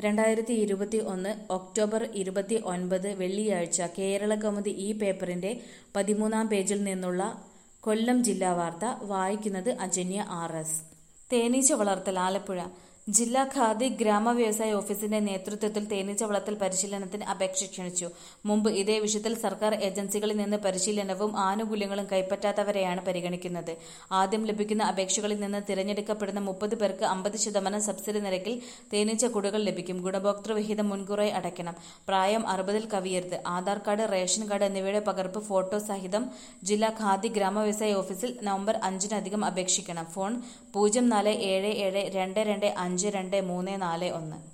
രണ്ടായിരത്തി ഇരുപത്തി ഒന്ന് ഒക്ടോബർ ഇരുപത്തി ഒൻപത് വെള്ളിയാഴ്ച കേരളകൗമുദി ഈ പേപ്പറിന്റെ പതിമൂന്നാം പേജിൽ നിന്നുള്ള കൊല്ലം ജില്ലാ വാർത്ത വായിക്കുന്നത് അജന്യ ആർ എസ് തേനീച്ച വളർത്തൽ ആലപ്പുഴ ജില്ലാ ഖാദി ഗ്രാമ വ്യവസായ ഓഫീസിന്റെ നേതൃത്വത്തിൽ തേനീച്ച വളർത്തൽ പരിശീലനത്തിന് അപേക്ഷ ക്ഷണിച്ചു മുമ്പ് ഇതേ വിഷയത്തിൽ സർക്കാർ ഏജൻസികളിൽ നിന്ന് പരിശീലനവും ആനുകൂല്യങ്ങളും കൈപ്പറ്റാത്തവരെയാണ് പരിഗണിക്കുന്നത് ആദ്യം ലഭിക്കുന്ന അപേക്ഷകളിൽ നിന്ന് തിരഞ്ഞെടുക്കപ്പെടുന്ന മുപ്പത് പേർക്ക് അമ്പത് ശതമാനം സബ്സിഡി നിരക്കിൽ തേനീച്ച കൂടുകൾ ലഭിക്കും ഗുണഭോക്തൃ വിഹിതം മുൻകൂറായി അടയ്ക്കണം പ്രായം അറുപതിൽ കവിയരുത് ആധാർ കാർഡ് റേഷൻ കാർഡ് എന്നിവയുടെ പകർപ്പ് ഫോട്ടോ സഹിതം ജില്ലാ ഖാദി ഗ്രാമ വ്യവസായ ഓഫീസിൽ നവംബർ അഞ്ചിനധികം അപേക്ഷിക്കണം ഫോൺ പൂജ്യം നാല് ഏഴ് ഏഴ് രണ്ട് രണ്ട് അഞ്ച് രണ്ട് മൂന്ന് നാല് ഒന്ന്